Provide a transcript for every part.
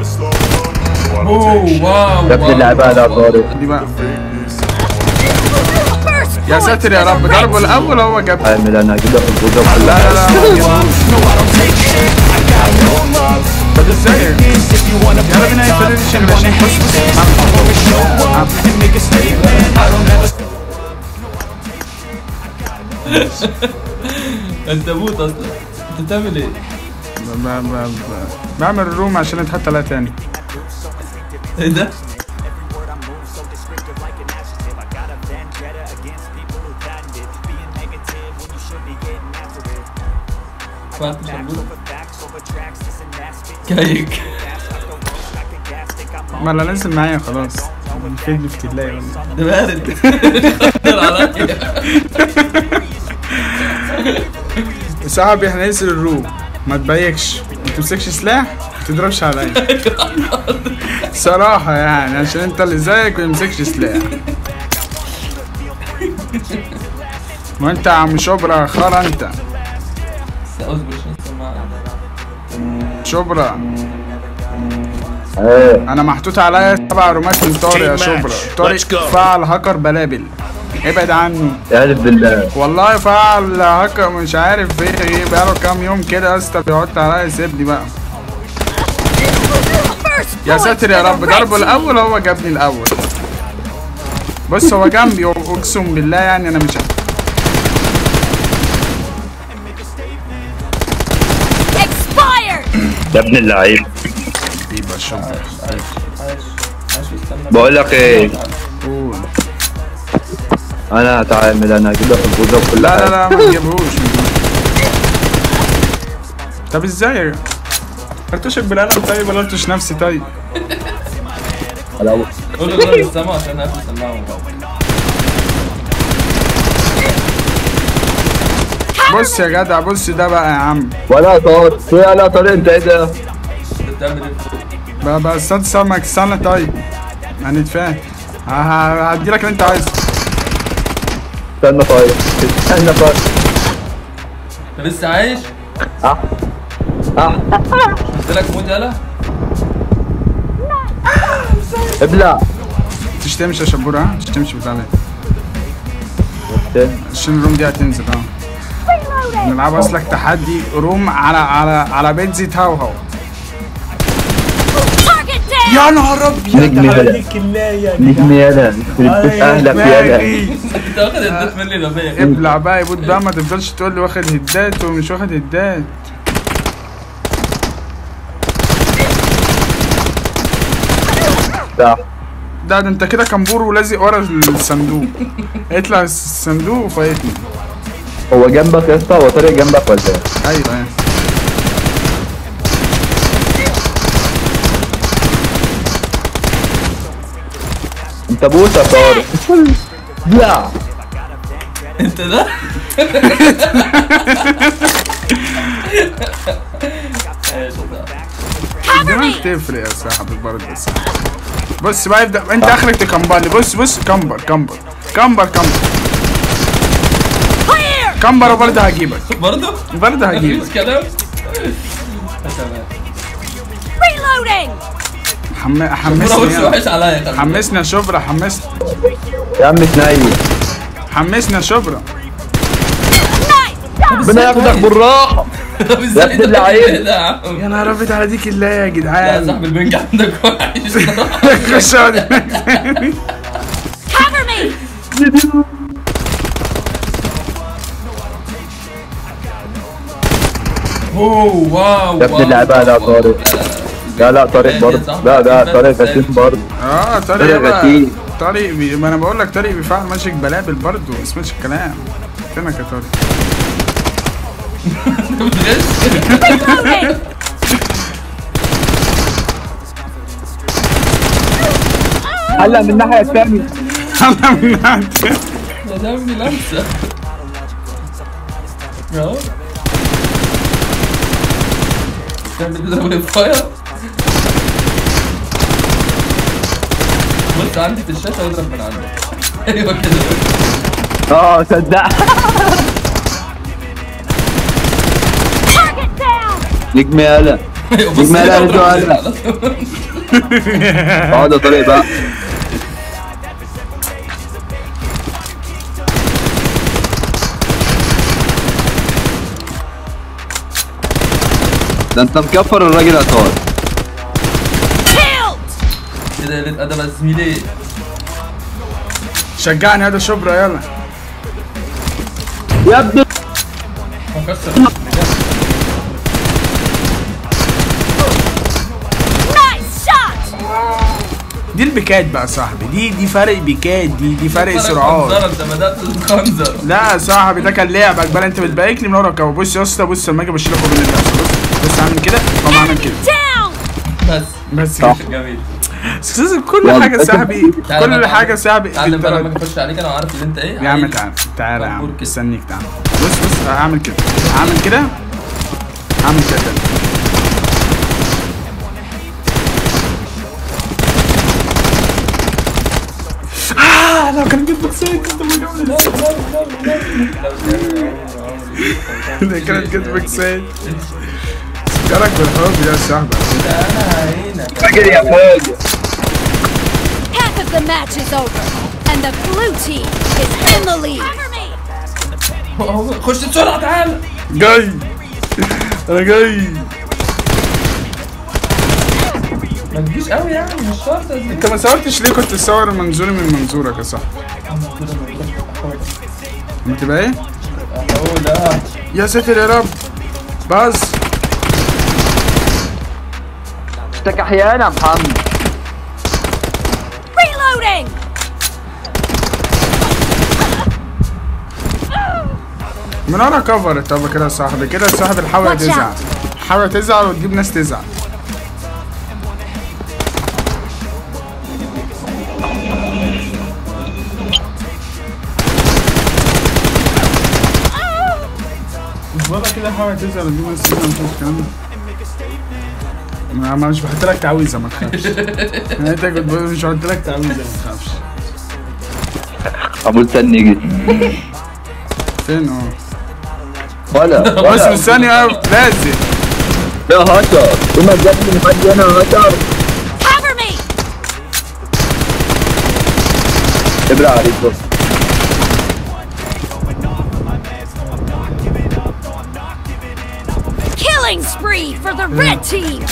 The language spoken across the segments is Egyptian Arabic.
اوه واو يا ابن اللعبة لا طارق دي بقى يا ساتر يا رب ضربه الاول هو جاب عامل انا كده في البوزة لا كلها لا لا ما جابوش. طب ازاي يلا بينا يفرد الشغل عشان انت موت اصلا انت بتعمل ايه؟ ب- ب- ب- بعمل الروم عشان اتحط عليها تاني ايه ده؟ فات شربوط كايك ما انا نازل معايا خلاص الفيلم في الله والله ده بارد خطر عليا صاحبي احنا ننزل الروم ما تبيكش ما تمسكش سلاح ما تضربش عليا صراحة يعني عشان انت اللي زيك ما تمسكش سلاح ما انت يا عم شبرا خرا انت اصبر عشان السماعة شبرا ايه انا محطوط عليا سبع رومات من طارق يا شبرا طارق فعل هاكر بلابل ابعد عنه اعرف بالله والله فعل هاكر مش عارف ايه ايه بقاله كام يوم كده يا اسطى بيحط عليا سيبني بقى يا ساتر يا رب ضربه الاول هو جابني الاول بص هو جنبي اقسم بالله يعني انا مش Expired! يا ابن اللعيب بيبقى شبرا عايش عايش استنى بقول لك ايه قول انا هتعامل انا كده في البوزة لا كلها لا لا ما تجيبهوش طب ازاي ارتشك بالقلم طيب ولا ارتش نفسي طيب لو قول له ضرب السما عشان اقفل السماعة ونروح. بص يا جدع بص ده بقى يا عم ولا طارق يا لا طارق انت ايه ده انت بتعمل ايه؟ بقى بقى استنى سمك استنى طيب هنتفاهم ه- ه- هديلك اللي انت عايزه استنى طيب استنى طيب انت لسه عايش؟ اه اه قلت لك موت يالا ابلع تشتمش يا شبور ها تشتمش بتاع عشان الروم دي هتنزل اه نلعب اصلك تحدي روم على على على بيتزا هاو هاو Target down! يا نهار ابيض نجم يالا عليك الله يا نجم يالا يخرب بيت اهلك يالا انت واخد الدات مني لبيه ابلع بقى يا بود بقى ما تفضلش تقول لي واخد هدات ومش واخد هدات صح ده ده انت كده كمبور ولازق ورا الصندوق اطلع الصندوق وفايتني هو جنبك يا اسطى هو طارق جنبك ولا ايه؟ ايوه ايوه انت بوسه يا طارق لا انت ده دي ما بتفرق يا صاحبي برضه بس بص بقى ابدا انت اخرك تكمبر لي بص بص كمبر كمبر كمبر كمبر Clear! كمبر وبرضه هجيبك برضه؟ برضه هجيبك مفيش كلام تمام Reloading! حم... بص حمسني يلا. وحش عليا خلي بالك. حمسني يا شبرا حمسني يا عم سنايل حمسني يا شبرا Nice! ربنا ياخدك بالراحه طب ازاي ابن انت اللعيب. بتعمل كده يا عم؟ يا نهار ابيض على ديك الله يا لا جدعان صاحب البنج عندك وحش خش اقعد هناك تاني. Cover me! اوه واو يا ابن واو. اللعيبه لا طارق لا لا طارق برضه لا لا طارق غشيم برضه اه طارق طارق بقى غشيم. طارق بي... ما انا بقول لك طارق بيفعل ماشيك بلابل برضه ما سمعتش الكلام فينك يا طارق بتغش Reloading! هلا من الناحيه الثانيه انا من عندي ده دمي لمسه اهو كان بتضرب الفاير بص عندي في الشاشه واضرب من عندك ايوه كده اه صدق Target down! نجم يالا بص ما لا اضرب يدعو كده على- على طول. اقعد يا طارق بقى ده انت مكفر الراجل يا طارق Killed! كده قلة ادب يا زميلي شجعني هذا شبرا يلا يا ابني مكسر Nice shot! دي البيكات بقى يا صاحبي دي دي فرق بيكات دي دي فرق سرعات خنزرة، انت بدات تتخنزر لا يا صاحبي ده كان لعبك بقى انت بتبارك لي من ورا الكاميرا بص يا اسطى بص لما اجي بشيلك من الناس بص بص عامل كده قام عامل كده Down! بس بس صح. كده جميل بس كل يلا. حاجه يا صاحبي تعالى بقى كل تعالى. حاجه يا صاحبي تعالى بقى لما بالدرجة. اجي اخش عليك انا عارف ان انت ايه يا عم عايز- تعالى تعالى يا طبور عم كده. استنيك تعالى بص بص هعمل كده هعمل كده هعمل كده تاني. آه لو كان جيت بكسيت كنت بقول لو كانت جيت بكسيت سكرك بالحب يا صاحبي انا هعينك فاكر يا فاجر Half of the match is over, and the blue team is in the lead. Cover me! هو- هو- خش بسرعه تعالى جاي انا جاي ما تجيش قوي يعني مش شرط يا زميلي انت ما صورتش ليه كنت تصور منظوري من منظورك يا صاحبي انت بقى ايه اهو لا يا ساتر يا رب بس اشتك احيانا يا محمد Reloading! من ورا كفر طب كده يا صاحبي كده يا صاحبي حاول Watch تزعل حاول تزعل وتجيب ناس تزعل ولا كده حاول تزعل وتجيب ناس تزعل مش الكلام ده ما ما مش بحط لك تعويذه ما تخافش انت كنت بقول مش بحط لك تعويذه ما تخافش ابو تاني يجي فين اه ولا بس ولا مستني اقف لازم يا هشر كنا بجد من حد هنا يا هشر Cover me! ابرع عليك بس Killing spree for the red team!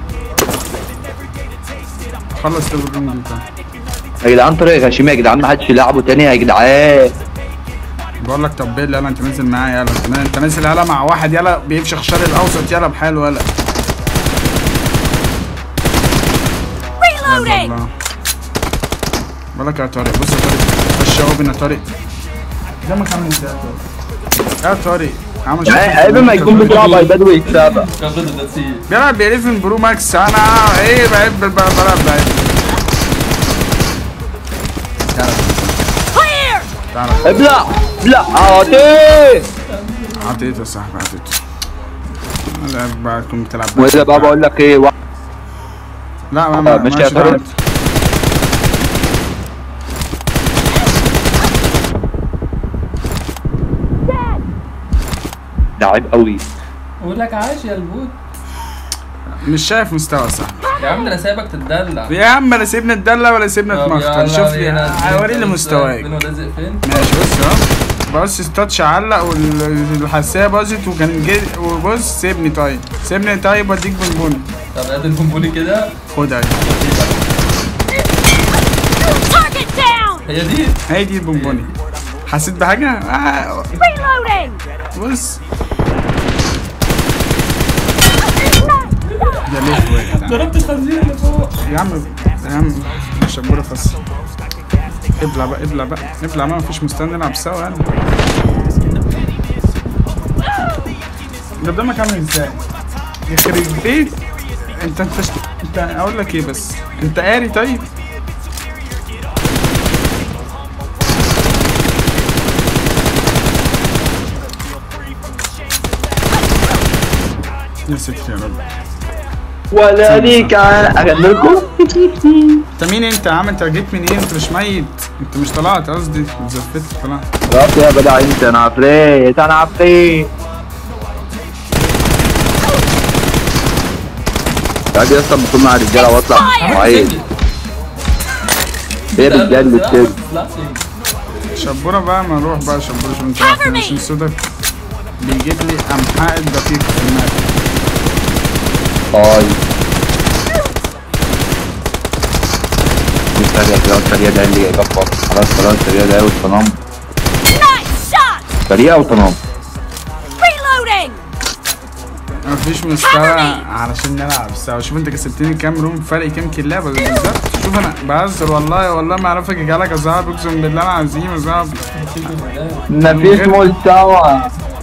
خلص تبقى الروم دي طيب. يا جدعان طارق غشيم يا جدعان ما حدش يلعبه تاني يا جدعان بقول لك طب بيل يلا انت نازل معايا يلا انت انت نازل يلا مع واحد يلا بيفشخ الشرق الاوسط يلا بحاله يلا يلا Reloading! الله بقول لك يا طارق بص يا طارق خش اهو بينا طارق قدامك عامل ازاي يا طارق يا طارق عامل عيب ما يكون بيلعب ايباد ويكسبها كان ضد التسيير بيلعب بيليفن برو ماكس انا ايه بحب ب- بلعب بعيد Clear! تعالى ابلع ابلع عاطف عطيته يا صاحبي عطيته لا بقى تكون بتلعب واذا بقى بقول لك ايه وا- لا ما ما ماشي يا ماشي طارق. بعد. ده عيب قوي بقول لك عاش يا البوت مش شايف مستوى صح يا عم ده انا سايبك تتدلع يا عم لا سيبنا الدلة ولا سيبنا طب تمخطر يلا شوف لي بينا. وريني مستواك فين ولازق فين ماشي بص اهو بص التاتش علق والحساسيه باظت وكان جي وبص سيبني طيب سيبني طيب واديك بونبوني طب هات البونبوني كده خدها Target down! هي دي هي دي البونبوني حسيت بحاجه آه Reloading! بص ده ليه شويه ضربت الخنزير اللي فوق يا عم يا عم شبوره فص ابلع بقى ابلع بقى ابلع بقى مفيش مستنى نلعب سوا يعني قدامك عامل ازاي؟ يخرب بيت انت انت انت اقول لك ايه بس انت قاري طيب يا ستر يا رب ولا ليك اغني لكم انت مين انت يا عم انت جيت منين انت مش ميت انت مش طلعت قصدي اتزفت طلعت خلاص يا جدع انت انا عفريت انا عفريت قاعد يا اسطى بكون مع الرجاله واطلع وعيد ايه الرجال كده شبورة بقى ما نروح بقى شبورة شو انت عارف Cover me. عشان صدق بيجيب لي امحاء الدقيق في الماء هاي السريع كده السريع ده اللي يكبر خلاص خلاص السريع ده وتنام Nice shot! سريع وتنام Reloading! مفيش مستوى علشان نلعب سوا شوف انت كسبتني كام روم فرق كام كلاب بالظبط شوف انا بهزر والله والله ما اعرفك اجالك يا صاحبي اقسم بالله العظيم يا صاحبي مفيش مستوى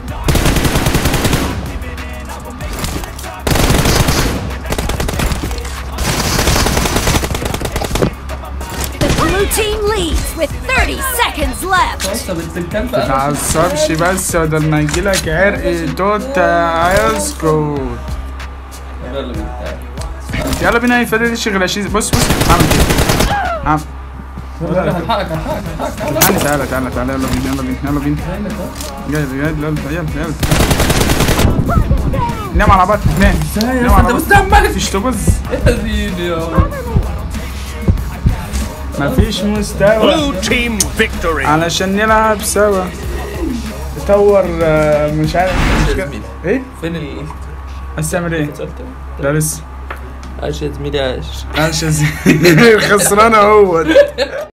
The blue team leads with 30 seconds left. بس بنت الكلب انا متعصبش بس بدل ما يجيلك عرق توت هيسكت يلا بنت يلا بينا يفضل دي شغل عشيز بص بص عامل كده عامل هلحقك هلحقك هلحقك تعالى تعالى تعالى تعالى يلا بينا يلا بينا يلا بينا جاي جاي يلا يلا يلا نام على بطنك نام نام على انت بطنك مستعمل مفيش تبز يا ديني يا مفيش مستوى Blue team victory. علشان نلعب سوا تطور آه، مش عارف مش كده. زميلي. ايه فين ال عايز تعمل ايه؟ لا لسه عاش يا زميلي عاش عايش يا زين. خسران اهو